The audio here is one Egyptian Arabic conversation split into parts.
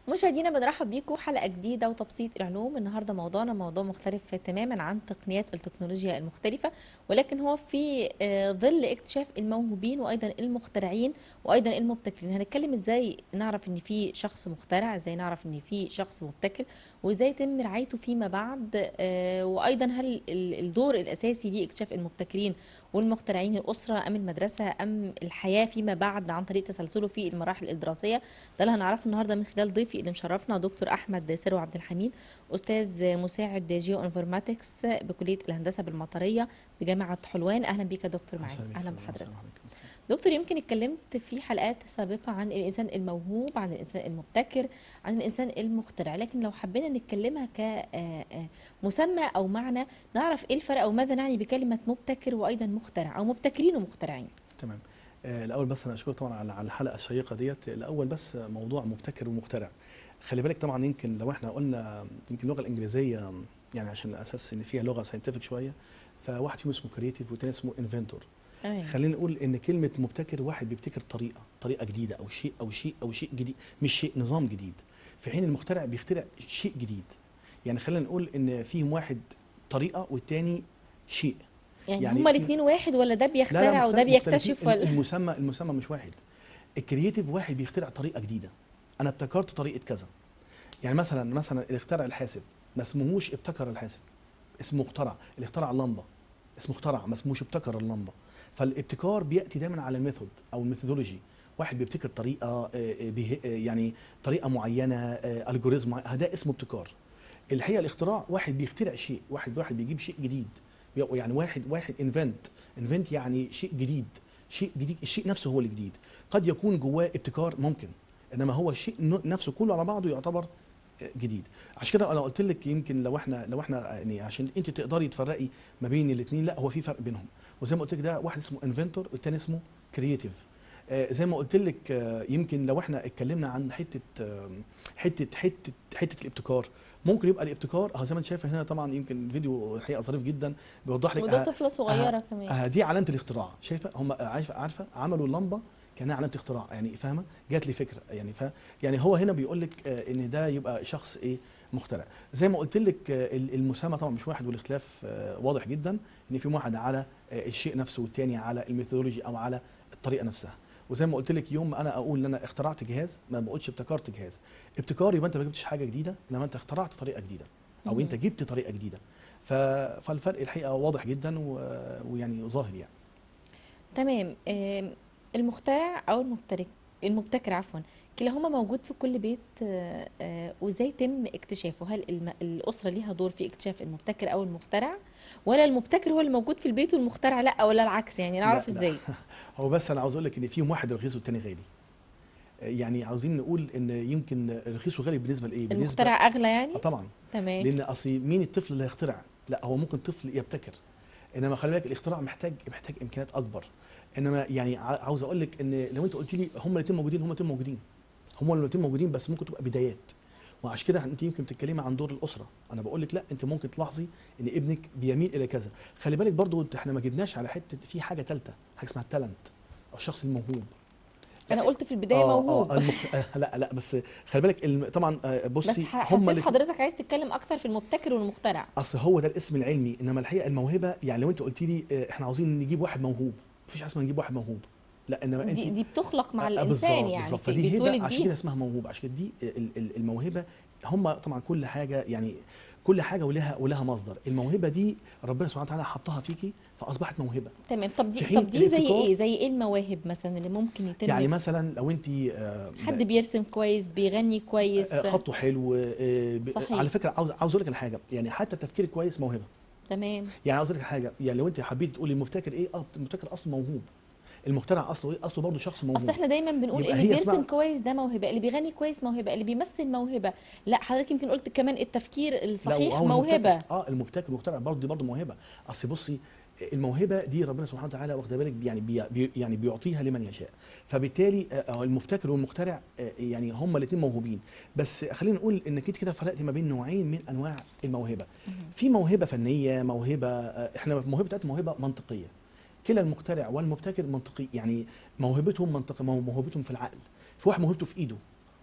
مشاهدينا بنرحب بيكم حلقة جديدة وتبسيط العلوم النهاردة موضوعنا موضوع مختلف تماما عن تقنيات التكنولوجيا المختلفة ولكن هو في آه، ظل اكتشاف الموهوبين وأيضا المخترعين وأيضا المبتكرين هنتكلم ازاي نعرف ان في شخص مخترع ازاي نعرف ان في شخص مبتكر وازاي يتم رعايته فيما بعد آه، وأيضا هل ال- الدور الأساسي لاكتشاف المبتكرين والمخترعين الأسرة أم المدرسة أم الحياة فيما بعد عن طريق تسلسله في المراحل الدراسية ده اللي هنعرفه النهارده من خلال ضيفي اللي مشرفنا دكتور احمد سيرو عبد الحميد استاذ مساعد جيو انفورماتكس بكليه الهندسه بالمطريه بجامعه حلوان اهلا بيك يا دكتور معانا أهلا بك. اهلا أهلا بحضرتك وسهلا بك. دكتور يمكن اتكلمت في حلقات سابقه عن الانسان الموهوب عن الانسان المبتكر عن الانسان المخترع لكن لو حبينا نتكلمها كمسمى او معنى نعرف ايه الفرق او ماذا نعني بكلمه مبتكر وايضا مخترع او مبتكرين ومخترعين تمام آه، الاول بس انا اشكرك طبعا على على الحلقه الشيقه ديت الاول بس موضوع مبتكر ومخترع خلي بالك طبعا يمكن لو احنا قلنا يمكن اللغه الانجليزيه يعني عشان اساس ان فيها لغه ساينتفك شويه فواحد فيهم اسمه كريتيف والتاني اسمه انفنتور تمام خلينا نقول ان كلمه مبتكر واحد بيبتكر طريقه طريقه جديده او شيء او شيء او شيء جديد مش شيء نظام جديد في حين المخترع بيخترع شيء جديد يعني خلينا نقول ان فيهم واحد طريقه والتاني شيء يعني, يعني هما في- الاثنين واحد ولا ده لا بيخترع لا وده مختلف- بيكتشف مختلفين. ولا المسمى المسمى مش واحد الكرييتيف واحد بيخترع طريقه جديده انا ابتكرت طريقه كذا يعني مثلا مثلا اللي اخترع الحاسب ما اسمهوش ابتكر الحاسب اسمه اخترع اللي اخترع اللمبه اسمه اخترع ما اسمهوش ابتكر اللمبه فالابتكار بياتي دايما على الميثود او الميثودولوجي واحد بيبتكر طريقه آه، آه، بيه- آه، يعني طريقه معينه الجوريزم ده اسمه ابتكار الحقيقه الاختراع واحد بيخترع شيء واحد واحد بيجيب شيء جديد بي- يعني واحد واحد انفنت انفنت يعني شيء جديد شيء جديد الشيء نفسه هو الجديد قد يكون جواه ابتكار ممكن انما هو الشيء ن- نفسه كله على بعضه يعتبر آه، جديد عشان كده انا قلت لك يمكن لو احنا لو احنا يعني عشان انت تقدري تفرقي ما بين الاثنين لا هو في فرق بينهم وزي ما قلت لك ده واحد اسمه انفنتور والتاني اسمه كرييتيف زي ما قلت لك آه، يمكن لو احنا اتكلمنا عن حته آه، حته حته حته الابتكار ممكن يبقى الابتكار اه زي ما انت شايف هنا طبعا يمكن الفيديو الحقيقه ظريف جدا بيوضح لك وده آه، طفلة صغيرة آه، كمان آه دي علامه الاختراع شايفه هم عارفه عارفه عملوا اللمبه كانها علامه اختراع يعني فاهمه جات لي فكره يعني ف يعني هو هنا بيقول لك آه، ان ده يبقى شخص ايه مخترع زي ما قلت لك آه، ال- المسمى طبعا مش واحد والاختلاف آه، واضح جدا ان في واحد على آه، الشيء نفسه والتاني على الميثودولوجي او على الطريقه نفسها وزي ما قلت لك يوم ما انا اقول ان انا اخترعت جهاز ما بقولش ابتكرت جهاز ابتكار يبقى انت ما جبتش حاجه جديده انما انت اخترعت طريقه جديده او مهم. انت جبت طريقه جديده ف... فالفرق الحقيقه واضح جدا و... ويعني ظاهر يعني تمام آم، المخترع او المبتكر المبتكر عفوا كلاهما موجود في كل بيت آه، آه، وازاي يتم اكتشافه هل الم- الاسره ليها دور في اكتشاف المبتكر او المخترع ولا المبتكر هو اللي موجود في البيت والمخترع لا ولا العكس يعني نعرف لا، لا. ازاي هو بس انا عاوز اقول لك ان فيهم واحد رخيص والتاني غالي يعني عاوزين نقول ان يمكن رخيص وغالي بالنسبه لايه بالنسبه المخترع اغلى يعني آه طبعا تمام لان اصل مين الطفل اللي هيخترع لا هو ممكن طفل يبتكر انما خلي بالك الاختراع محتاج محتاج امكانيات اكبر انما يعني ع- عاوز اقول لك ان لو انت قلت لي هم الاثنين موجودين هم الاثنين موجودين هم الاثنين موجودين بس ممكن تبقى بدايات وعشان كده انت يمكن بتتكلمي عن دور الاسره انا بقول لك لا انت ممكن تلاحظي ان ابنك بيميل الى كذا خلي بالك برضو احنا ما جبناش على حته في حاجه ثالثه حاجه اسمها التالنت او الشخص الموهوب انا قلت في البدايه آه، موهوب آه المخ... آه لا لا بس خلي بالك الم... طبعا آه، بس بصي ح- هم حسيت اللي حضرتك عايز تتكلم اكتر في المبتكر والمخترع اصل هو ده الاسم العلمي انما الحقيقه الموهبه يعني لو انت قلت لي آه، احنا عاوزين نجيب واحد موهوب مفيش حاجه اسمها نجيب واحد موهوب لا انما انت دي دي بتخلق مع آه، الانسان بالظبط يعني بالظبط في- فدي بيتولد هبه عشان كده بيها اسمها موهوب عشان كده دي ال- ال- الموهبه هم طبعا كل حاجه يعني كل حاجه ولها ولها مصدر الموهبه دي ربنا سبحانه وتعالى حطها فيكي فاصبحت موهبه تمام طب دي في حين طب دي زي الابتكار- ايه زي ايه المواهب مثلا اللي ممكن يتم يعني مثلا لو انت آه، حد بيرسم كويس بيغني كويس آه، خطه حلو آه، ب- صحيح. على فكره عاوز عاوز اقول لك على حاجه يعني حتى التفكير كويس موهبه تمام يعني عاوز اقول لك حاجه يعني لو انت حبيتي تقولي المبتكر ايه اه المبتكر اصله موهوب المخترع اصله ايه اصله برضه شخص موهوب اصل احنا دايما بنقول يبقى اللي هي بيرسم اسمها- كويس ده موهبه اللي بيغني كويس موهبه اللي بيمثل موهبه لا حضرتك يمكن قلت كمان التفكير لا الصحيح وهو موهبه المبتكر اه المبتكر المخترع برضه دي برضه موهبه اصل بصي الموهبه دي ربنا سبحانه وتعالى واخد بالك يعني بي بي- يعني بيعطيها لمن يشاء فبالتالي آه، آه، المبتكر والمخترع آه، يعني هما الاثنين موهوبين بس خلينا نقول انك انت كده فرقتي ما بين نوعين من انواع الموهبه مهم. في موهبه فنيه موهبه آه، احنا الموهبه بتاعتنا موهبه منطقيه كلا المخترع والمبتكر منطقي يعني موهبتهم منطقي مو- موهبتهم في العقل في واحد موهبته في ايده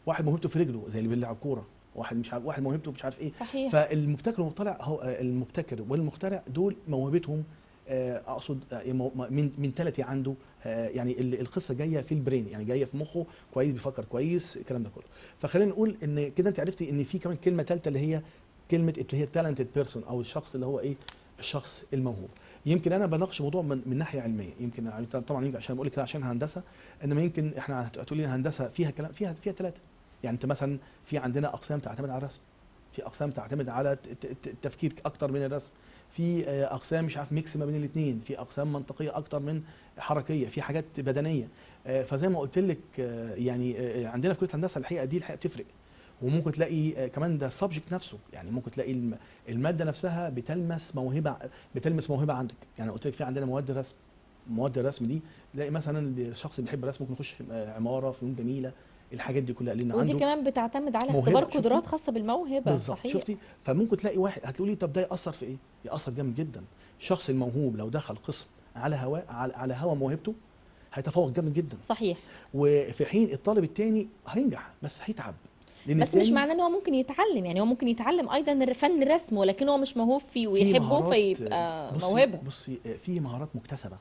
واحد موهبته في رجله زي اللي بيلعب كوره واحد مش عارف واحد موهبته مش عارف ايه صحيح فالمبتكر والمخترع هو المبتكر والمخترع دول موهبتهم آه، اقصد آه، مو- من منتاليتي عنده آه، يعني ال- القصه جايه في البرين يعني جايه في مخه كويس بيفكر كويس الكلام ده كله فخلينا نقول ان كده انت عرفتي ان في كمان كلمه ثالثه اللي هي كلمه اللي هي تالنتد بيرسون او الشخص اللي هو ايه الشخص الموهوب يمكن انا بناقش موضوع من, من ناحيه علميه يمكن يعني طبعا يمكن عشان بقول لك كده عشان هندسه انما يمكن احنا هتقولي لي هندسه فيها كلام فيها فيها ثلاثه يعني انت مثلا في عندنا اقسام تعتمد على الرسم في اقسام تعتمد على ت- ت- ت- التفكير اكتر من الرسم في آه، اقسام مش عارف ميكس ما بين الاثنين في اقسام منطقيه اكتر من حركيه في حاجات بدنيه آه، فزي ما قلت لك آه، يعني آه، عندنا في كليه الهندسه الحقيقه دي الحقيقه بتفرق وممكن تلاقي آه، كمان ده السبجكت نفسه يعني ممكن تلاقي الم- الماده نفسها بتلمس موهبه بتلمس موهبه عندك يعني قلت لك في عندنا مواد الرسم مواد الرسم دي تلاقي مثلا الشخص اللي بيحب الرسم ممكن يخش آه، عماره فنون جميله الحاجات دي كلها لان ودي عنده كمان بتعتمد على موهبة، اختبار شفتي؟ قدرات خاصة بالموهبة بالظبط صحيح شفتي فممكن تلاقي واحد هتقولي طب ده ياثر في ايه ياثر جامد جدا الشخص الموهوب لو دخل قسم على هواء على, على هوا موهبته هيتفوق جامد جدا صحيح وفي حين الطالب التاني هينجح بس هيتعب لان بس مش التاني معناه ان هو ممكن يتعلم يعني هو ممكن يتعلم ايضا الر- فن الرسم ولكن هو مش موهوب فيه في ويحبه مهارات- فيبقى بصي- موهبة بصي في مهارات مكتسبه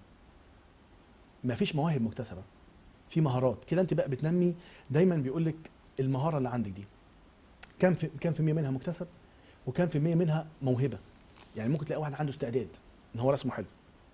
ما فيش مواهب مكتسبه في مهارات كده انت بقى بتنمي دايما بيقول لك المهاره اللي عندك دي كام في كام في المية منها مكتسب وكام في المية منها موهبه يعني ممكن تلاقي واحد عنده استعداد ان هو رسمه حلو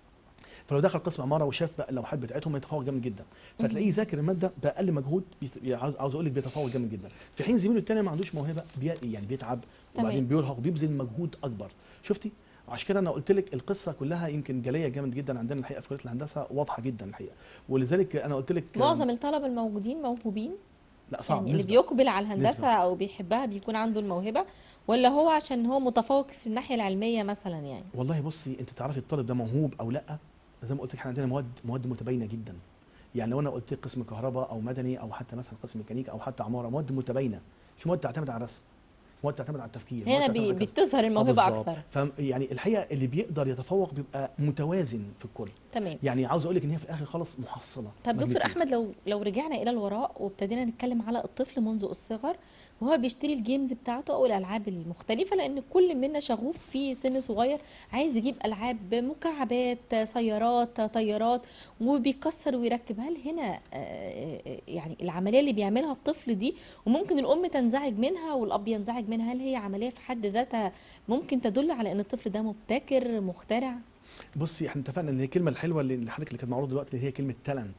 فلو دخل قسم عماره وشاف بقى اللوحات بتاعتهم هيتفوق جامد جدا فتلاقيه ذاكر الماده باقل مجهود بيت- عاوز عاوز اقول لك بيتفوق جامد جدا في حين زميله التاني ما عندوش موهبه بي يعني بيتعب تمام. وبعدين بيرهق بيبذل مجهود اكبر شفتي عشان كده انا قلت لك القصه كلها يمكن جاليه جامد جدا عندنا الحقيقه في كليه الهندسه واضحه جدا الحقيقه ولذلك انا قلت لك معظم الطلبة الموجودين موهوبين لا صعب يعني اللي نسبة. بيقبل على الهندسة نسبة. او بيحبها بيكون عنده الموهبة ولا هو عشان هو متفوق في الناحية العلمية مثلا يعني والله بصي انت تعرفي الطالب ده موهوب او لا زي ما قلت لك احنا عندنا مواد مواد متباينه جدا يعني لو انا قلت لك قسم كهرباء او مدني او حتى مثلا قسم ميكانيكا او حتى عماره مواد متباينه في مواد تعتمد على الرسم مواد تعتمد على التفكير مواد هنا تعتمد بي- على كذا. بتظهر آه الموهبة بالظبط. اكثر فم يعني الحقيقه اللي بيقدر يتفوق بيبقى متوازن في الكل تمام يعني عاوز اقول لك ان هي في الاخر خلاص محصله طب دكتور magnitude. احمد لو لو رجعنا الى الوراء وابتدينا نتكلم على الطفل منذ الصغر وهو بيشتري الجيمز بتاعته او الالعاب المختلفه لان كل منا شغوف في سن صغير عايز يجيب العاب مكعبات سيارات طيارات وبيكسر ويركب هل هنا آه، آه، يعني العمليه اللي بيعملها الطفل دي وممكن الام تنزعج منها والاب ينزعج منها هل هي عمليه في حد ذاتها ممكن تدل على ان الطفل ده مبتكر مخترع بصي احنا اتفقنا ان الكلمه الحلوه اللي اللي حضرتك اللي كانت معروضه دلوقتي اللي هي كلمه تالنت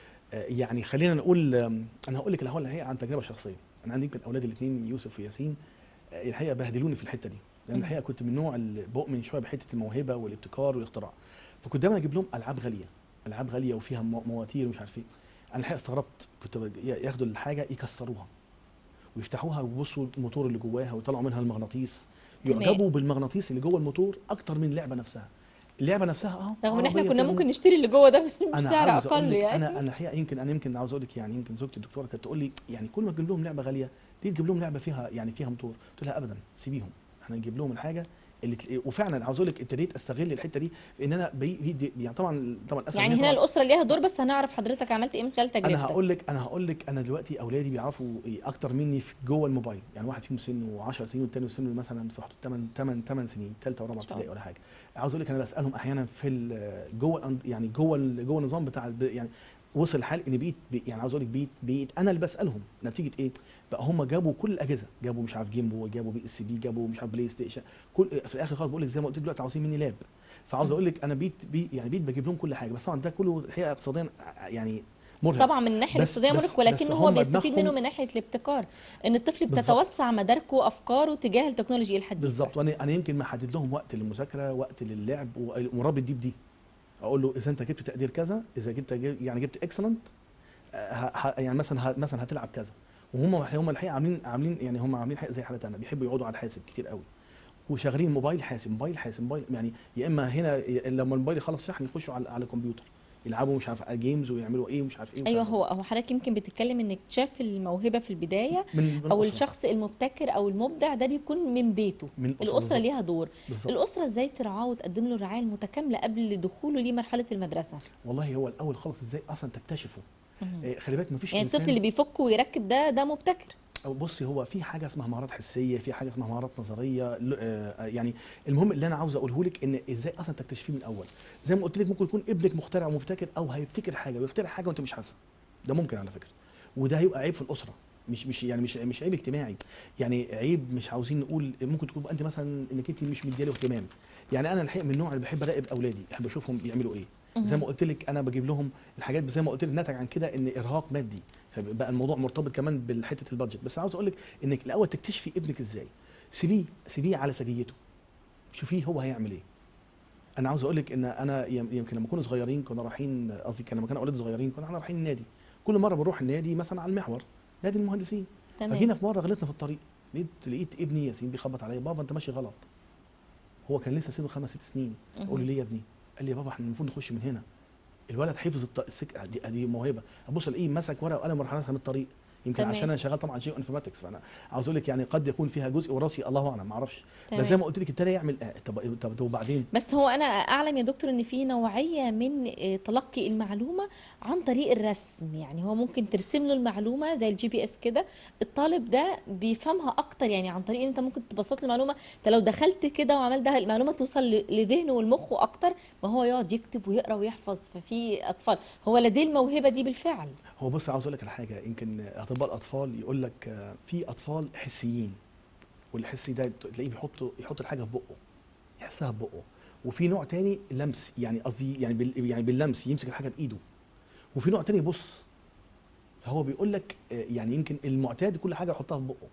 يعني خلينا نقول آم، انا هقول لك الاول الحقيقه عن تجربه شخصيه انا عندي يمكن اولادي الاثنين يوسف وياسين آه، الحقيقه بهدلوني في الحته دي لان مم. الحقيقه كنت من النوع اللي بؤمن شويه بحته الموهبه والابتكار والاختراع فكنت دايما اجيب لهم العاب غاليه العاب غاليه وفيها مو- مواتير ومش عارف ايه انا الحقيقه استغربت كنت بج- ياخدوا الحاجه يكسروها ويفتحوها ويبصوا الموتور اللي جواها ويطلعوا منها المغناطيس تمام. يعجبوا بالمغناطيس اللي جوه الموتور اكتر من اللعبه نفسها اللعبه نفسها اه رغم ان احنا عربية كنا فيها ممكن نشتري اللي جوه ده بس انا بسعر عاوز اقول اقل لك يعني انا انا الحقيقه يمكن انا يمكن عاوز اقول لك يعني يمكن زوجتي الدكتوره كانت تقول لي يعني كل ما تجيب لهم لعبه غاليه تيجي تجيب لهم لعبه فيها يعني فيها موتور قلت لها ابدا سيبيهم احنا نجيب لهم الحاجه اللي تلاقي وفعلا عاوز اقول لك ابتديت استغل الحته دي في ان انا بي بي يعني طبعا طبعا أسف يعني إن هي هنا طبعاً الاسره ليها دور بس هنعرف حضرتك عملت ايه من خلال انا تجربتك هقول لك انا هقول لك انا دلوقتي اولادي بيعرفوا إيه اكتر مني في جوه الموبايل يعني واحد فيهم سنه 10 سنين والتاني سنه مثلا في حدود 8 8 8 سنين ثالثه ورابعه إن شاء ابتدائي الله. ولا حاجه عاوز اقول لك انا بسالهم احيانا في ال- جوه الأن- يعني جوه ال- جوه النظام بتاع الب- يعني وصل الحال ان بقيت بي- يعني عاوز اقول لك بقيت بقيت انا اللي بسالهم نتيجه ايه بقى هم جابوا كل الاجهزه جابوا مش عارف جيم بوي جابوا بي اس بي جابوا مش عارف بلاي ستيشن كل في الاخر خالص بقول لك زي ما قلت دلوقتي عاوزين مني لاب فعاوز اقول لك انا بيت بي يعني بيت بجيب لهم كل حاجه بس طبعا ده كله الحقيقه اقتصاديا يعني مرهق طبعا من الناحيه بس- الاقتصاديه بس- مرهق ولكن بس هو هم بيستفيد دماغهم- منه من ناحيه الابتكار ان الطفل بالظبط. بتتوسع مداركه وافكاره تجاه التكنولوجيا الحديثه بالظبط وانا انا يمكن محدد لهم وقت للمذاكره وقت للعب و- ومرابط دي بدي اقول له اذا انت جبت تقدير كذا اذا جبت جب- يعني جبت اكسلنت يعني مثلا ه- مثلا هتلعب كذا وهم هم الحقيقه عاملين عاملين يعني هم عاملين حاجه زي حالتي انا بيحبوا يقعدوا على الحاسب كتير قوي وشغالين موبايل حاسب موبايل حاسب موبايل يعني يا اما هنا ي- لما الموبايل يخلص شحن يخشوا على على الكمبيوتر يلعبوا مش عارف جيمز ويعملوا ايه ومش عارف ايه ومش ايوه عارف هو هو حضرتك يمكن بتتكلم ان اكتشاف الموهبه في البدايه من من او الأسرة. الشخص المبتكر او المبدع ده بيكون من بيته من الأسرة الاسره بالظبط. ليها دور بالظبط الاسره ازاي ترعاه وتقدم له الرعايه المتكامله قبل دخوله لمرحله المدرسه والله هو الاول خالص ازاي اصلا تكتشفه مهم. آه، خلي بالك مفيش يعني انسان الطفل اللي بيفك ويركب ده ده مبتكر أو بصي هو في حاجه اسمها مهارات حسيه في حاجه اسمها مهارات نظريه ل- آه، يعني المهم اللي انا عاوز اقوله لك ان ازاي اصلا تكتشفيه من الاول زي ما قلت لك ممكن يكون ابنك مخترع ومبتكر او هيبتكر حاجه ويخترع حاجه وانت مش حاسه ده ممكن على فكره وده هيبقى عيب في الاسره مش مش يعني مش مش عيب اجتماعي يعني عيب مش عاوزين نقول ممكن تكون انت مثلا انك انت مش مدياله اهتمام يعني انا الحقيقه من النوع اللي بحب اراقب اولادي بحب اشوفهم بيعملوا ايه زي ما قلت لك انا بجيب لهم الحاجات زي ما قلت لك نتج عن كده ان ارهاق مادي فبقى الموضوع مرتبط كمان بالحته البادجت بس عاوز اقول لك انك الاول تكتشفي ابنك ازاي سيبيه سيبيه على سجيته شوفيه هو هيعمل ايه انا عاوز اقول لك ان انا يم- يمكن لما كنا صغيرين كنا رايحين قصدي كان لما كان اولادي صغيرين كنا احنا رايحين النادي كل مره بنروح النادي مثلا على المحور نادي المهندسين تمام فجينا في مره غلطنا في الطريق لقيت لقيت ابني ياسين بيخبط عليا بابا انت ماشي غلط هو كان لسه سنه خمس ست سنين اقول له ليه يا ابني قال لي يا بابا احنا المفروض نخش من هنا الولد حفظ الط- السك دي, دي موهبه ابص الاقيه مسك ورقه وقلم وراح راسم الطريق يمكن تمام. عشان انا شغال طبعا جيو انفورماتكس فانا عاوز اقول لك يعني قد يكون فيها جزء وراثي الله اعلم ما اعرفش تمام. بس زي ما قلت لك ابتدى يعمل آه، طب طب طب وبعدين بس هو انا اعلم يا دكتور ان في نوعيه من آه، تلقي المعلومه عن طريق الرسم يعني هو ممكن ترسم له المعلومه زي الجي بي اس كده الطالب ده بيفهمها اكتر يعني عن طريق ان انت ممكن تبسط له المعلومه انت لو دخلت كده وعملت ده المعلومه توصل ل- لذهنه ولمخه اكتر ما هو يقعد يكتب ويقرا ويحفظ ففي اطفال هو لديه الموهبه دي بالفعل هو بص عاوز اقول لك على حاجه يمكن اطباء الاطفال يقول لك آه، في اطفال حسيين والحسي ده تلاقيه بيحط يحط الحاجه في بقه يحسها ببقه وفي نوع تاني لمس يعني قصدي يعني بال يعني باللمس يمسك الحاجه بايده وفي نوع تاني يبص فهو بيقول لك آه، يعني يمكن المعتاد كل حاجه يحطها في بقه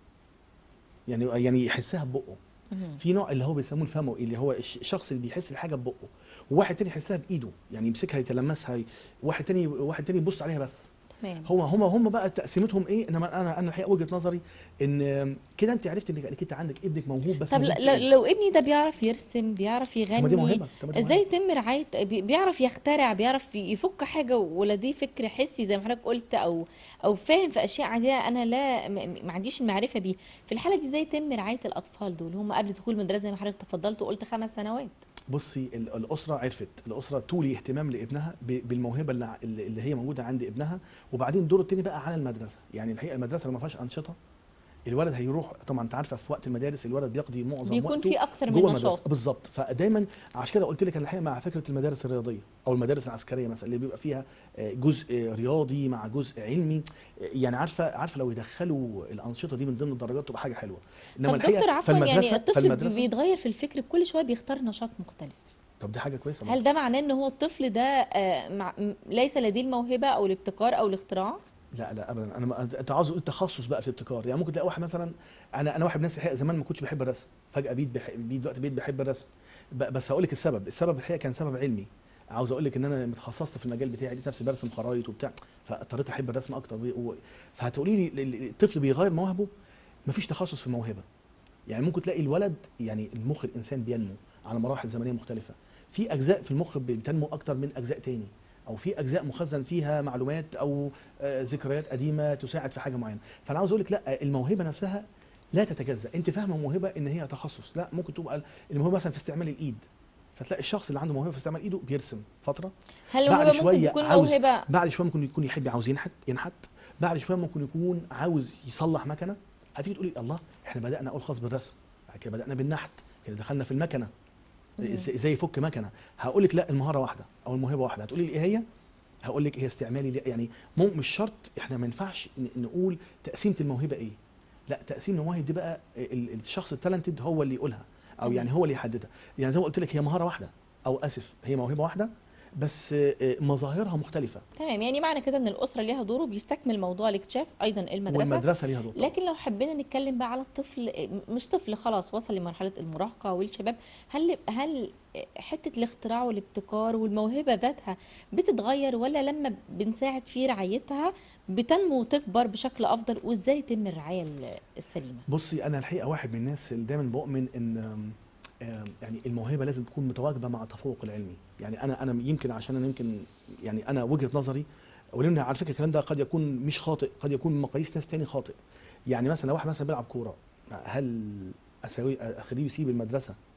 يعني يعني يحسها ببقه مهم. في نوع اللي هو بيسموه الفموي اللي هو الش- الشخص اللي بيحس الحاجه ببقه وواحد تاني يحسها بايده يعني يمسكها يتلمسها واحد تاني واحد تاني يبص عليها بس تمام هو هم هم بقى تقسيمتهم ايه انما انا انا الحقيقه وجهه نظري ان كده انت عرفت انك انك انت عندك ابنك موهوب بس طب موهوب ل- في إيه؟ لو ابني ده بيعرف يرسم بيعرف طب ما دي يغني موهبه طب ما دي ازاي موهبة. يتم رعاية بي- بيعرف يخترع بيعرف يفك حاجة ولديه فكر حسي زي ما حضرتك قلت او او فاهم في اشياء عادية انا لا م- م- ما عنديش المعرفة بيه في الحالة دي ازاي يتم رعاية الاطفال دول هم قبل دخول المدرسة زي ما حضرتك تفضلت وقلت خمس سنوات بصي ال- الاسره عرفت الاسره تولي اهتمام لابنها ب- بالموهبه اللي ع- اللي اللي هي موجوده عند ابنها وبعدين الدور التاني بقى على المدرسه يعني الحقيقه المدرسه لو ما فيهاش انشطه الولد هيروح طبعا انت عارفه في وقت المدارس الولد بيقضي معظم بيكون وقته في اكثر من جوه المدرسه نشاط بالظبط فدايما عشان كده قلت لك انا الحقيقه مع فكره المدارس الرياضيه او المدارس العسكريه مثلا اللي بيبقى فيها آه، جزء رياضي مع جزء علمي آه، يعني عارفه عارفه لو يدخلوا الانشطه دي من ضمن الدرجات تبقى حاجه حلوه طب دكتور عفوا يعني الطفل فالمدرسه بيتغير في الفكر كل شوية بيختار نشاط مختلف طب دي حاجه كويسه هل ده معناه ان هو الطفل ده آه، مع- م- ليس لديه الموهبة او الابتكار او الاختراع لا لا ابدا انا ما انت عاوز تقول تخصص بقى في الابتكار يعني ممكن تلاقي واحد مثلا انا انا واحد من الناس الحقيقه زمان ما كنتش بحب الرسم فجاه بقيت بح... بقيت دلوقتي بقيت بحب الرسم ب... بس هقول لك السبب السبب الحقيقه كان سبب علمي عاوز اقول لك ان انا متخصصت في المجال بتاعي لقيت نفسي برسم خرايط وبتاع فاضطريت احب الرسم اكتر و... و... فهتقولي لي ال- ال- الطفل بيغير مواهبه مفيش تخصص في الموهبه يعني ممكن تلاقي الولد يعني المخ الانسان بينمو على مراحل زمنيه مختلفه في اجزاء في المخ بتنمو اكتر من اجزاء تاني او في اجزاء مخزن فيها معلومات او آه، ذكريات قديمه تساعد في حاجه معينه فانا عاوز اقول لك لا الموهبه نفسها لا تتجزا انت فاهمه موهبه ان هي تخصص لا ممكن تبقى الموهبه مثلا في استعمال الايد فتلاقي الشخص اللي عنده موهبه في استعمال ايده بيرسم فتره هل بعد الموهبة ممكن شوية تكون عاوز- موهبة بعد شويه ممكن يكون يحب عاوز ينحت ينحت بعد شويه ممكن يكون عاوز يصلح مكنه هتيجي تقولي الله احنا بدانا اول خاص بالرسم بعد كده بدانا بالنحت كده دخلنا في المكنه مم. ازاي إزاي يفك مكنه هقول لك لا المهاره واحده او الموهبه واحده هتقولي لي ايه هي هقول لك هي استعمالي ليه؟ يعني مو مش شرط احنا ما ينفعش ن- نقول تقسيمه الموهبه ايه لا تقسيم المواهب دي بقى ال- الشخص التالنتد هو اللي يقولها او تمام. يعني هو اللي يحددها يعني زي ما قلت لك هي مهاره واحده او اسف هي موهبه واحده بس آه، مظاهرها مختلفه تمام يعني معنى كده ان الاسره ليها دور وبيستكمل موضوع الاكتشاف ايضا المدرسه والمدرسه ليها دور طبعاً. لكن لو حبينا نتكلم بقى على الطفل مش طفل خلاص وصل لمرحله المراهقه والشباب هل هل حته الاختراع والابتكار والموهبه ذاتها بتتغير ولا لما بنساعد في رعايتها بتنمو وتكبر بشكل افضل وازاي يتم الرعايه السليمه بصي انا الحقيقه واحد من الناس اللي دايما بؤمن ان آم، آم، يعني الموهبه لازم تكون متواجبه مع التفوق العلمي يعني انا انا يمكن عشان انا يمكن يعني انا وجهه نظري ولان على فكره الكلام ده قد يكون مش خاطئ قد يكون مقاييس ناس تاني خاطئ يعني مثلا لو واحد مثلا بيلعب كوره هل اسوي اخليه يسيب المدرسه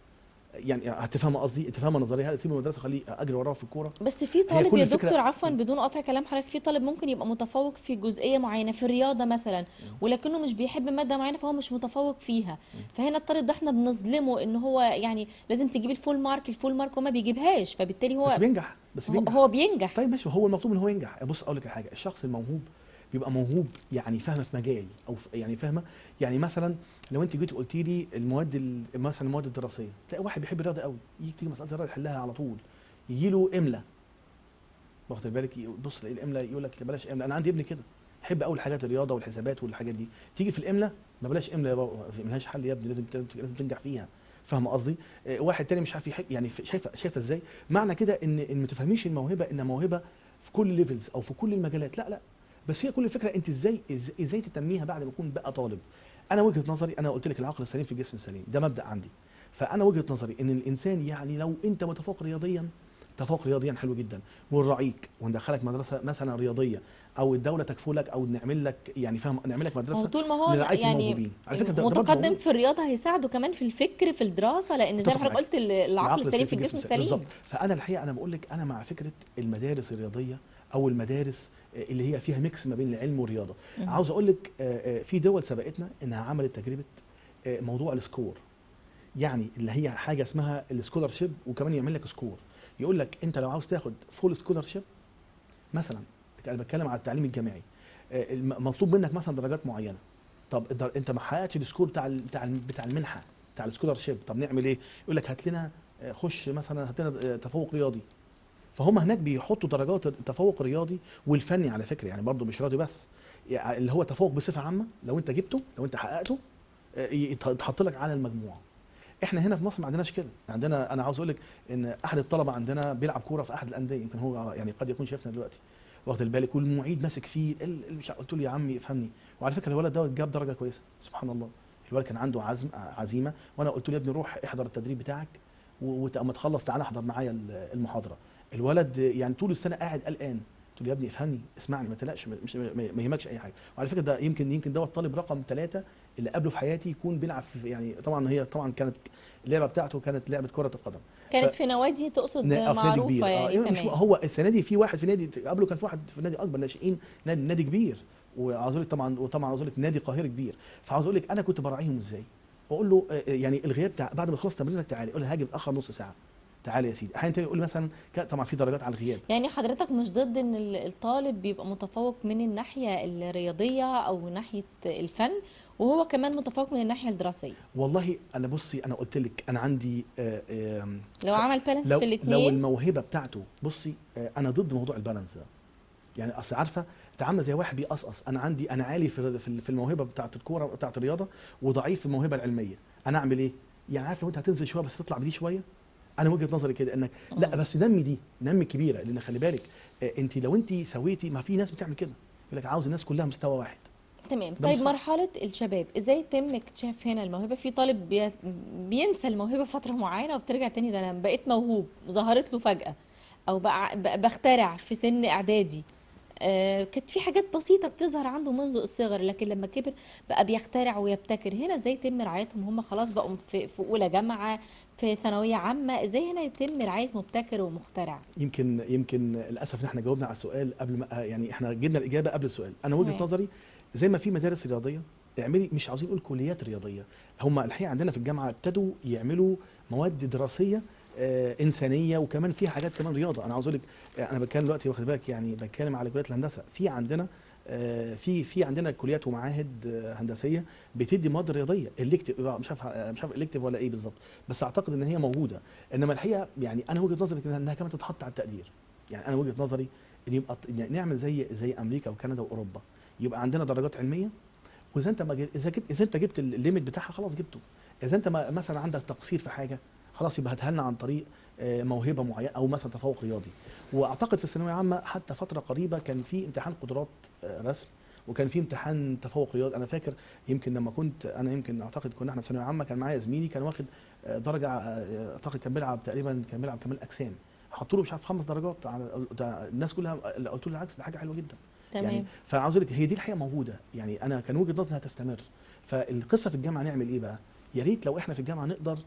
يعني هتفهم قصدي تفهم نظريه هل تسيب المدرسه خليه اجري وراه في الكوره بس في طالب كل يا الفكرة- دكتور عفوا بدون قطع كلام حضرتك في طالب ممكن يبقى متفوق في جزئيه معينه في الرياضه مثلا ولكنه مش بيحب ماده معينه فهو مش متفوق فيها فهنا الطالب ده احنا بنظلمه ان هو يعني لازم تجيب الفول مارك الفول مارك وما بيجيبهاش فبالتالي بس هو بينجح بس هو- بينجح هو بينجح طيب ماشي هو المطلوب ان هو ينجح بص اقول لك على حاجه الشخص الموهوب بيبقى موهوب يعني فاهمه في مجال او في- يعني فاهمه يعني مثلا لو انت جيتي قلت لي المواد ال- مثلا المواد الدراسيه تلاقي واحد بيحب الرياضه قوي يجي تيجي مساله الرياضه يحلها على طول يجي له املا واخد بالك بص تلاقي الاملا يقول لك بلاش املا انا عندي ابني كده يحب قوي الحاجات الرياضه والحسابات والحاجات دي تيجي في الاملا ما بلاش املا يا بابا ملهاش حل يا ابني لازم لازم لازم تنجح فيها فاهم قصدي آه، واحد تاني مش عارف يحب يعني ف- شايفه شايفه ازاي معنى كده ان ان ما تفهميش الموهبه ان موهبه في كل ليفلز او في كل المجالات لا لا بس هي كل الفكره انت ازاي إز- ازاي تتميها بعد ما يكون بقى طالب انا وجهه نظري انا قلت لك العقل السليم في الجسم السليم ده مبدا عندي فانا وجهه نظري ان الانسان يعني لو انت متفوق رياضيا تفوق رياضيا حلو جدا ونراعيك وندخلك مدرسه مثلا رياضيه او الدوله تكفلك او نعمل لك يعني فاهم نعمل لك هو مدرسه طول ما هو لرعايه يعني الموهوبين على فكره ده- ده برضه متقدم موجود. في الرياضه هيساعده كمان في الفكر في الدراسه لان زي ما اتفق حضرتك معاك. قلت ال- العقل السليم في الجسم السليم بالظبط فانا الحقيقه انا بقول لك انا مع فكره المدارس الرياضيه او المدارس آه، اللي هي فيها ميكس ما بين العلم والرياضه مهم. عاوز اقول لك آه، آه، في دول سبقتنا انها عملت تجربه آه، موضوع السكور يعني اللي هي حاجه اسمها السكولارشيب وكمان يعمل لك سكور يقول لك انت لو عاوز تاخد فول سكولارشيب مثلا انا بتكلم على التعليم الجامعي آه، الم- مطلوب منك مثلا درجات معينه طب الدر- انت ما حققتش السكور بتاع ال- بتاع ال- بتاع المنحه بتاع السكولارشيب طب نعمل ايه يقول لك هات لنا آه، خش مثلا هات لنا آه، تفوق رياضي فهم هناك بيحطوا درجات التفوق الرياضي والفني على فكره يعني برضو مش رياضي بس يعني اللي هو تفوق بصفه عامه لو انت جبته لو انت حققته آه، يت- يتحط لك على المجموع احنا هنا في مصر ما عندناش كده عندنا انا عاوز اقول لك ان احد الطلبه عندنا بيلعب كوره في احد الانديه يمكن هو يعني قد يكون شايفنا دلوقتي واخد بالك والمعيد ماسك فيه ال- ال- مش ع- قلت له يا عمي افهمني وعلى فكره الولد دوت جاب درجه كويسه سبحان الله الولد كان عنده عزم عزيمه وانا قلت له يا ابني روح احضر التدريب بتاعك واما تخلص تعالى احضر معايا ال- المحاضره الولد يعني طول السنه قاعد قلقان قلت له يا ابني افهمني اسمعني ما تقلقش ما- مش ما ما يهمكش اي حاجه وعلى فكره ده يمكن يمكن دوت طالب رقم ثلاثه اللي قبله في حياتي يكون بيلعب في يعني طبعا هي طبعا كانت اللعبه بتاعته كانت لعبه كره القدم كانت ف- في نوادي تقصد نا- آه، في نادي معروفه كبير يعني آه، مش تمام هو السنه دي في واحد في نادي قبله كان في واحد في نادي اكبر ناشئين نادي, نادي كبير وعاوز اقول لك طبعا وطبعا عاوز اقول لك نادي قاهري كبير فعاوز اقول لك انا كنت براعيهم ازاي بقول له آه، يعني الغياب بتاع بعد ما تخلص تمرينك تعالى يقول لي هاجي متاخر نص ساعه تعالى يا سيدي احيانا تاني يقول لي مثلا كان- طبعا في درجات على الغياب يعني حضرتك مش ضد ان ال- الطالب بيبقى متفوق من الناحية الرياضية او ناحية الفن وهو كمان متفوق من الناحية الدراسية والله انا بصي انا قلت لك انا عندي آه، آم، لو عمل بالانس لو في لو الاثنين الموهبه بتاعته بصي آه، انا ضد موضوع البالانس ده يعني اصل عارفه انت عامله زي واحد بيقصقص انا عندي انا عالي في في في الموهبه بتاعه الكوره بتاعه الرياضه وضعيف في الموهبه العلميه انا اعمل ايه يعني عارف لو انت هتنزل شويه بس تطلع بدي شويه انا وجهه نظري كده انك لا مم. بس نمي دي نمي كبيره لان خلي بالك آه، انت لو انت سويتي ما في ناس بتعمل كده يقول لك عاوز الناس كلها مستوى واحد تمام ده طيب مش صح. مرحلة الشباب ازاي يتم اكتشاف هنا الموهبة في طالب بي... بينسى الموهبة فترة معينة وبترجع تاني ده انا بقيت موهوب ظهرت له فجأة او بقى ب- بخترع في سن اعدادي آه كانت في حاجات بسيطة بتظهر عنده منذ الصغر لكن لما كبر بقى بيخترع ويبتكر هنا ازاي يتم رعايتهم هم خلاص بقوا في, في اولى جامعة في ثانوية عامة ازاي هنا يتم رعاية مبتكر ومخترع يمكن يمكن للاسف ان احنا جاوبنا على السؤال قبل ما يعني احنا جبنا الاجابه قبل السؤال انا وجهه تمام. نظري زي ما في مدارس رياضيه اعملي مش عاوزين نقول كليات رياضيه هم الحقيقه عندنا في الجامعه ابتدوا يعملوا مواد دراسيه آه انسانيه وكمان فيها حاجات كمان رياضه انا عاوز اقول لك آه، انا بتكلم دلوقتي واخد بالك يعني بتكلم على كليات الهندسه في عندنا آه، في في عندنا كليات ومعاهد آه، هندسيه بتدي مواد رياضيه الكتف مش عارف آه، مش عارف الكتف ولا ايه بالظبط بس اعتقد ان هي موجوده انما الحقيقه يعني انا وجهه نظري إنها- انها كمان تتحط على التقدير يعني انا وجهه نظري ان يبقى يعني نعمل زي زي امريكا وكندا واوروبا يبقى عندنا درجات علميه واذا انت ما جبت اذا جبت اذا انت جبت الليميت بتاعها خلاص جبته اذا انت ما مثلا عندك تقصير في حاجه خلاص يبقى هاتها لنا عن طريق آه، موهبه معينه او مثلا تفوق رياضي واعتقد في الثانويه العامه حتى فتره قريبه كان في امتحان قدرات آه، رسم وكان في امتحان تفوق رياضي انا فاكر يمكن لما كنت انا يمكن اعتقد كنا احنا ثانويه عامه كان معايا زميلي كان واخد آه، درجه آه، اعتقد كان بيلعب تقريبا كان بيلعب كمال اجسام حطوا له مش عارف خمس درجات على ده الناس كلها قلت له العكس ده حاجه حلوه جدا يعني تمام فعاوز اقول لك هي دي الحقيقه موجوده يعني انا كان وجهه نظري انها تستمر فالقصه في الجامعه نعمل ايه بقى يا ريت لو احنا في الجامعه نقدر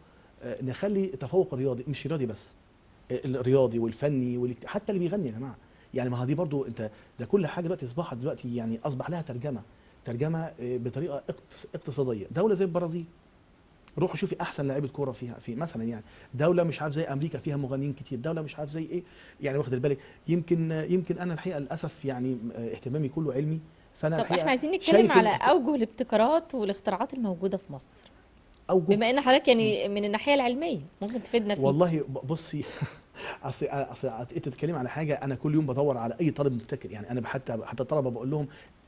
آه، نخلي تفوق الرياضي مش رياضي بس آه، الرياضي والفني والاجت- حتى اللي بيغني يا جماعه يعني ما هي دي برضو انت ده كل حاجه دلوقتي اصبحت دلوقتي يعني اصبح لها ترجمه ترجمه آه، بطريقه اقتص- اقتصاديه دوله زي البرازيل روحوا شوفي احسن لعيبه كوره فيها في مثلا يعني دوله مش عارف زي امريكا فيها مغنيين كتير دوله مش عارف زي ايه يعني واخد بالك يمكن يمكن انا الحقيقه للاسف يعني آه، اهتمامي كله علمي فانا طب الحقيقه احنا عايزين نتكلم شايف على إن- اوجه الابتكارات والاختراعات الموجوده في مصر اوجه بما ان حضرتك يعني من الناحيه العلميه ممكن تفيدنا فيه والله ب- بصي اصل اصل انت بتتكلمي على حاجه انا كل يوم بدور على اي طالب مبتكر يعني انا حتى حتى الطلبه بقول لهم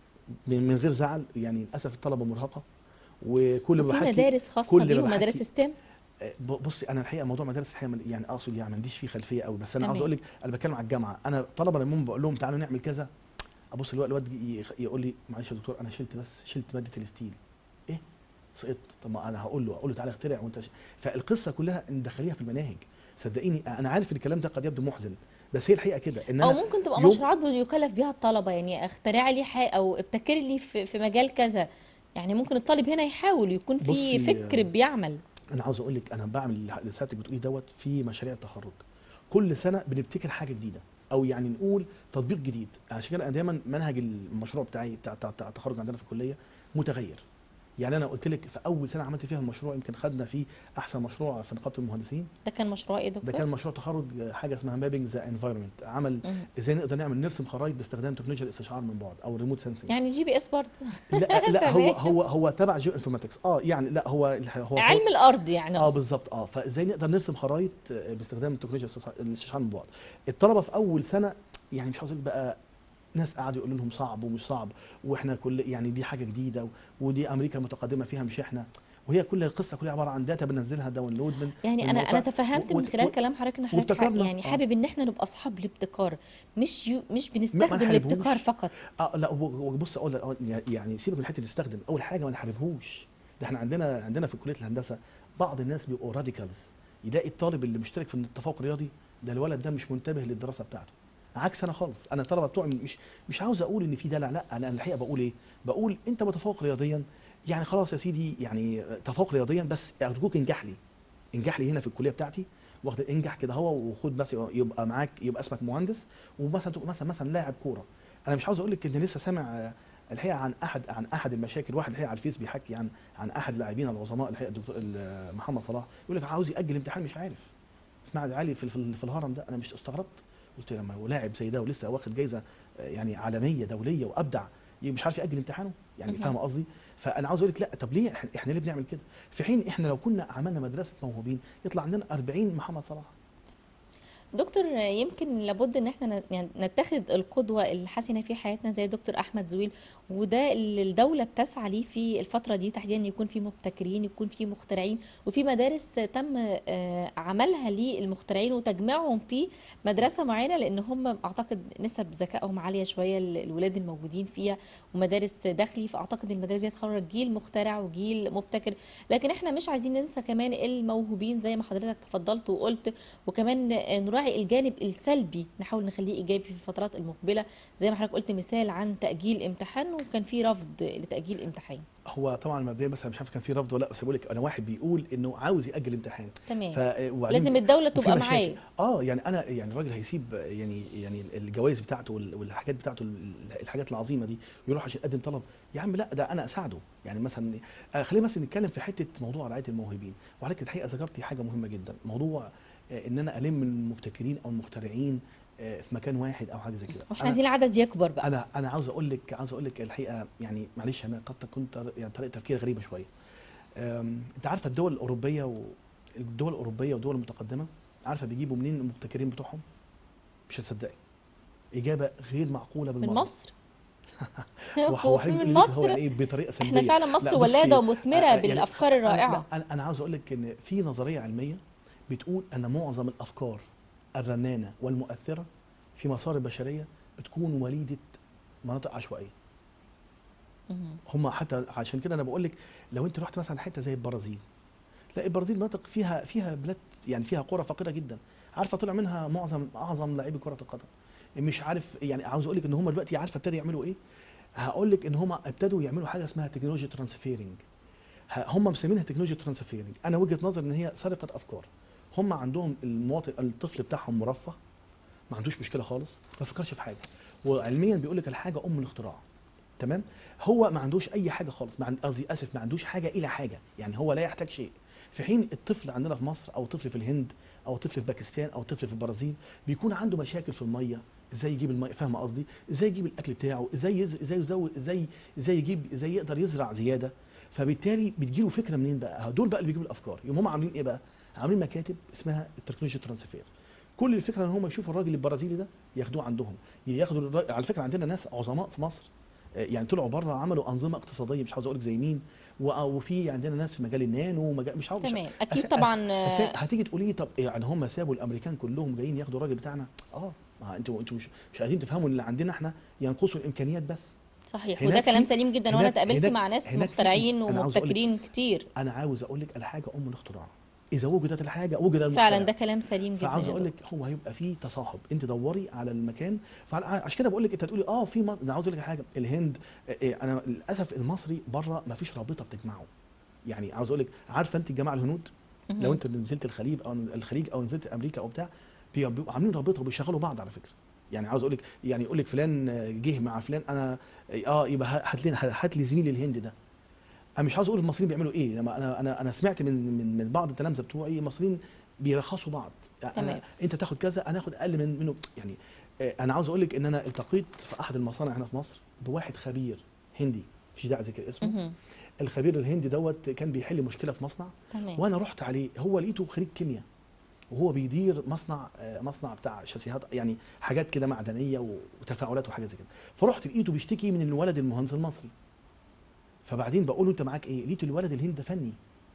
من من غير زعل يعني للاسف الطلبه مرهقه وكل ما في بحكي مدارس خاصه كل ما بيهم بحكي- مدارس ستيم ب- بصي انا الحقيقه موضوع مدارس الحقيقه مل- يعني اقصد يعني ما عنديش فيه خلفيه قوي بس انا عاوز تمام. اقول لك انا بتكلم على الجامعه انا طلبه لما بقول لهم تعالوا نعمل كذا ابص الواد الواد ي- يقول لي معلش يا دكتور انا شلت بس شلت ماده الستيل ايه سقطت طب ما انا هقول له اقول له تعالى اخترع وانت ش... فالقصه كلها ندخليها في المناهج صدقيني انا عارف ان الكلام ده قد يبدو محزن بس هي الحقيقه كده ان او انا ممكن تبقى يوم- مشروعات يكلف بيها الطلبه يعني اخترع لي حاجه او ابتكر لي في في مجال كذا يعني ممكن الطالب هنا يحاول يكون في بصي، فكر بيعمل انا عاوز اقول لك انا بعمل اللي ساعتك بتقولي دوت في مشاريع التخرج كل سنه بنبتكر حاجه جديده او يعني نقول تطبيق جديد عشان كده انا دايما منهج المشروع بتاعي بتاع بتاع, بتاع التخرج عندنا في الكليه متغير يعني انا قلت لك في اول سنه عملت فيها المشروع يمكن خدنا فيه احسن مشروع في نقابه المهندسين ده كان مشروع ايه يا ده دكتور كان مشروع تخرج حاجه اسمها مابينج ذا انفايرمنت عمل مم. ازاي نقدر نعمل نرسم خرائط باستخدام تكنولوجيا الاستشعار من بعد او الريموت سنسنج يعني جي بي اس برضه لا لا هو تمام. هو هو تبع جيو انفورماتكس اه يعني لا هو هو علم الارض يعني اه أقصد. بالظبط اه فازاي نقدر نرسم خرايط آه، باستخدام التكنولوجيا الاستشعار- الاستشعار من بعد الطلبه في اول سنه يعني مش عاوز أقول بقى ناس قعدوا يقولوا لهم صعب ومش صعب واحنا كل يعني دي حاجه جديده و- ودي امريكا متقدمه فيها مش احنا وهي كل القصه كلها عباره عن داتا بننزلها داونلود من يعني من انا موقع انا تفهمت و- من وت- خلال و- كلام حضرتك ان حضرتك ح- وابتكرنا. يعني آه. حابب ان احنا نبقى اصحاب الابتكار مش يو مش ما بنستخدم نحاربهوش. الابتكار فقط اه لا هو- هو بص اقول لك يعني سيبك من حته نستخدم اول حاجه ما نحاربهوش ده احنا عندنا عندنا في كليه الهندسه بعض الناس بيبقوا راديكالز يلاقي الطالب اللي مشترك في التفوق الرياضي ده الولد ده مش منتبه للدراسه بتاعته عكس انا خالص انا الطلبه بتوعي مش مش عاوز اقول ان في دلع لا انا الحقيقه بقول ايه بقول انت متفوق رياضيا يعني خلاص يا سيدي يعني تفوق رياضيا بس ارجوك انجح لي انجح لي هنا في الكليه بتاعتي واخد انجح كده هو وخد بس يبقى معاك يبقى اسمك مهندس ومثلا تبقى مثلا مثلا لاعب كوره انا مش عاوز اقول لك ان لسه سامع آه، الحقيقه عن احد عن احد المشاكل واحد الحقيقه على الفيس بيحكي عن عن احد لاعبين العظماء الحقيقه الدكتور ال- محمد صلاح يقول لك عاوز ياجل امتحان مش عارف في معهد عالي في, في, في الهرم ده انا مش استغربت قلت لما هو لاعب زي ده ولسه واخد جايزه آه، يعني عالميه دوليه وابدع ي- مش عارف ياجل امتحانه يعني مهم. فاهم قصدي فانا عاوز اقول لك لا طب ليه إحنا- احنا ليه بنعمل كده في حين احنا لو كنا عملنا مدرسه موهوبين يطلع عندنا 40 محمد صلاح دكتور يمكن لابد ان احنا نت- يعني نتخذ القدوة الحسنة في حياتنا زي دكتور احمد زويل وده اللي الدولة بتسعى ليه في الفترة دي تحديدا يكون في مبتكرين يكون في مخترعين وفي مدارس تم آه، عملها للمخترعين وتجميعهم في مدرسة معينة لان هم اعتقد نسب ذكائهم عالية شوية ال- الولاد الموجودين فيها ومدارس داخلي فاعتقد المدارس دي هتخرج جيل مخترع وجيل مبتكر لكن احنا مش عايزين ننسى كمان الموهوبين زي ما حضرتك تفضلت وقلت وكمان نراعي الجانب السلبي نحاول نخليه ايجابي في الفترات المقبله زي ما حضرتك قلت مثال عن تاجيل امتحان وكان في رفض لتاجيل امتحان هو طبعا مبدئيا بس أنا مش عارف كان في رفض ولا لا بس بقول لك انا واحد بيقول انه عاوز ياجل امتحان ف تمام وبعدين لازم الدوله وفي تبقى مشاكل. معاه اه يعني انا يعني الراجل هيسيب يعني يعني الجوائز بتاعته وال- والحاجات بتاعته ال- الحاجات العظيمه دي يروح عشان يقدم طلب يا عم لا ده انا اساعده يعني مثلا آه خلينا بس نتكلم في حته موضوع رعايه الموهوبين وعليك الحقيقه ذكرتي حاجه مهمه جدا موضوع آه ان انا الم المبتكرين او المخترعين آه في مكان واحد او حاجه زي كده واحنا أنا- عايزين العدد يكبر بقى انا انا عاوز اقول لك عاوز اقول لك الحقيقه يعني معلش انا قد تكون طر- يعني طريقه تفكير غريبه شويه أم، انت عارفه الدول الاوروبيه والدول الاوروبيه والدول المتقدمه عارفه بيجيبوا منين المبتكرين بتوعهم مش هتصدقي اجابه غير معقوله من بالمره مصر هو هو حضرتك من بتقولي كده هو مصر يعني ايه بطريقه سلبيه احنا فعلا مصر لا، بصي، ولاده آه، ومثمره يعني بالافكار أنا- الرائعه لا، انا انا عاوز اقول لك ان في نظريه علميه بتقول ان معظم الافكار الرنانه والمؤثره في مسار البشريه بتكون وليده مناطق عشوائيه مهم. هم حتى عشان كده انا بقول لك لو انت رحت مثلا حته زي البرازيل تلاقي البرازيل مناطق فيها فيها بلاد يعني فيها قرى فقيره جدا عارفه طلع منها معظم اعظم لاعبي كره القدم مش عارف يعني عاوز اقول لك ان هم دلوقتي عارفه ابتدوا يعملوا ايه هقول لك ان هم ابتدوا يعملوا حاجه اسمها تكنولوجيا ترانسفيرنج ه- هم مسمينها تكنولوجيا ترانسفيرنج انا وجهه نظري ان هي صرفت افكار هم عندهم المواطن الطفل بتاعهم مرفه ما عندوش مشكله خالص ما فكرش في حاجه وعلميا بيقول لك الحاجه ام الاختراع تمام هو ما عندوش اي حاجه خالص ما عند- قصدي اسف ما عندوش حاجه الى حاجه يعني هو لا يحتاج شيء في حين الطفل عندنا في مصر او طفل في الهند او طفل في باكستان او طفل في البرازيل بيكون عنده مشاكل في الميه ازاي يجيب الميه فاهمه قصدي ازاي يجيب الاكل بتاعه ازاي يز... ازاي يزود ازاي ازاي يجيب ازاي يقدر يزرع زياده فبالتالي بتجيله فكره منين بقى دول بقى اللي بيجيبوا الافكار يوم هم عاملين ايه بقى عاملين مكاتب اسمها التكنولوجيا ترانسفير كل الفكره ان هم يشوفوا الراجل البرازيلي ده ياخدوه عندهم ياخدوا الراجل... على فكره عندنا ناس عظماء في مصر آه، يعني طلعوا بره عملوا انظمه اقتصاديه مش عاوز اقول لك زي مين و- وفي عندنا ناس في مجال النانو ومجال مش عاوز تمام اكيد أس- طبعا بس آه، هتيجي تقولي لي طب يعني هم سابوا الامريكان كلهم جايين ياخدوا الراجل بتاعنا اه ما انتوا انتوا مش مش عايزين تفهموا ان اللي عندنا احنا ينقصوا الامكانيات بس صحيح هناك وده كلام في- سليم جدا وانا هناك- اتقابلت هناك- مع ناس هناك في- مخترعين أنا عاوز أقول لك- ومبتكرين كتير انا عاوز اقول لك الحاجه ام الاختراع اذا وجدت الحاجه وجد المخترع فعلا ده كلام سليم جدا فعاوز يا اقول لك دكتور. هو هيبقى فيه تصاحب انت دوري على المكان فعشان كده بقول لك انت تقولي اه في مصر انا عاوز اقول لك حاجه الهند آه، آه، انا للاسف المصري بره ما فيش رابطه بتجمعه يعني عاوز اقول لك عارفه انت الجماعه الهنود مهم. لو انت نزلت الخليج او الخليج او نزلت امريكا او بتاع بي- بيبقوا عاملين رابطه وبيشغلوا بعض على فكره يعني عاوز اقول لك يعني يقول لك فلان جه مع فلان انا اه يبقى هات لي هات لي زميلي الهندي ده انا مش عاوز اقول المصريين بيعملوا ايه لما انا انا انا سمعت من من من بعض التلامذه بتوعي المصريين بيرخصوا بعض يعني تمام. أنا انت تاخد كذا انا اخد اقل من منه يعني آه، انا عاوز اقول لك ان انا التقيت في احد المصانع هنا في مصر بواحد خبير هندي مش داعي ذكر اسمه مهم. الخبير الهندي دوت كان بيحل مشكله في مصنع تمام وانا رحت عليه هو لقيته خريج كيمياء وهو بيدير مصنع آه، مصنع بتاع شاسيهات يعني حاجات كده معدنيه وتفاعلات وحاجات زي كده فرحت لقيته بيشتكي من الولد المهندس المصري فبعدين بقول له انت معاك ايه لقيت الولد الهندي ده فني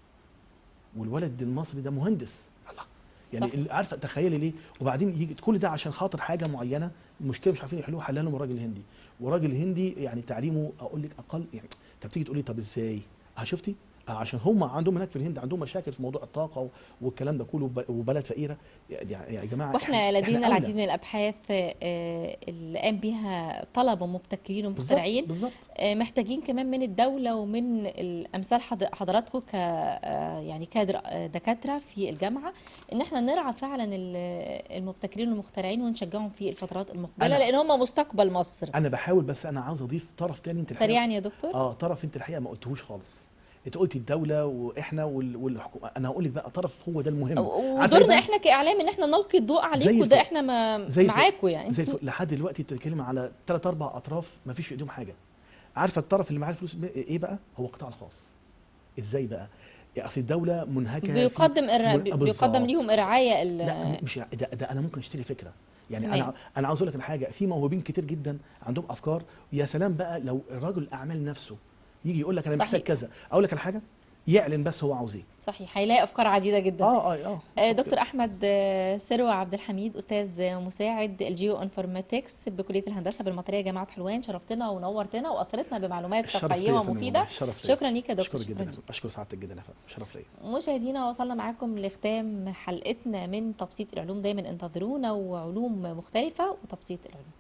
والولد المصري ده مهندس الله يعني صح. اللي عارفه تخيلي ليه وبعدين يجي كل ده عشان خاطر حاجه معينه المشكله مش عارفين يحلوها حلها لهم الراجل الهندي وراجل هندي يعني تعليمه اقول لك اقل يعني طب تيجي تقولي طب ازاي اه شفتي آه عشان هم عندهم هناك في الهند عندهم مشاكل في موضوع الطاقه و- والكلام ده كله وب- وبلد فقيره يعني يا جماعه واحنا إحنا- لدينا إحنا العديد أولى. من الابحاث آه، اللي قام بها طلبه مبتكرين بالظبط ومخترعين بالظبط آه، محتاجين كمان من الدولة ومن الأمثال حض- حضراتكم ك آه، يعني كادر آه، دكاترة في الجامعة إن احنا نرعى فعلا ال- المبتكرين والمخترعين ونشجعهم في الفترات المقبلة أنا- لأن هم مستقبل مصر انا بحاول بس انا عاوز اضيف طرف تاني انت الحقيقة- سريعا يا دكتور اه طرف انت الحقيقه ما قلتهوش خالص انت قلت الدوله واحنا وال- والحكومه انا هقول لك بقى طرف هو ده المهم عارفة ودورنا بقى؟ احنا كإعلام إن احنا نلقي الضوء عليكم الفل. ده احنا ما زي الفل. معاكم يعني زي الفل لحد دلوقتي بتتكلم على ثلاث اربع اطراف ما فيش في ايديهم حاجه عارفه الطرف اللي معاه الفلوس ب- ايه بقى هو القطاع الخاص ازاي بقى يعني اصل الدوله منهكه في- بيقدم إر... من- بيقدم بالظبط. ليهم الرعاية ال... لا مش ده, ده انا ممكن اشتري فكره يعني تمام. انا انا عاوز اقول لك على حاجه في موهوبين كتير جدا عندهم افكار يا سلام بقى لو الرجل الاعمال نفسه يجي يقول لك انا محتاج صحيح. كذا اقول لك على حاجه يعلن بس هو عاوز ايه صحيح هيلاقي أفكار عديدة جدا اه اه اه آه، دكتور احمد آه، سروة عبد الحميد استاذ مساعد الجيو انفورماتكس بكليه الهندسه بالمطريه جامعه حلوان شرفتنا ونورتنا واثرتنا بمعلومات الشرف ليا يا قيمه فندم ومفيده والله، الشرف ليا. شكرا ليك يا دكتور اشكرك شكرا جدا ليك. اشكر سعادتك جدا يا فندم شرف ليا مشاهدينا وصلنا معاكم لختام حلقتنا من تبسيط العلوم دايما انتظرونا وعلوم مختلفه وتبسيط العلوم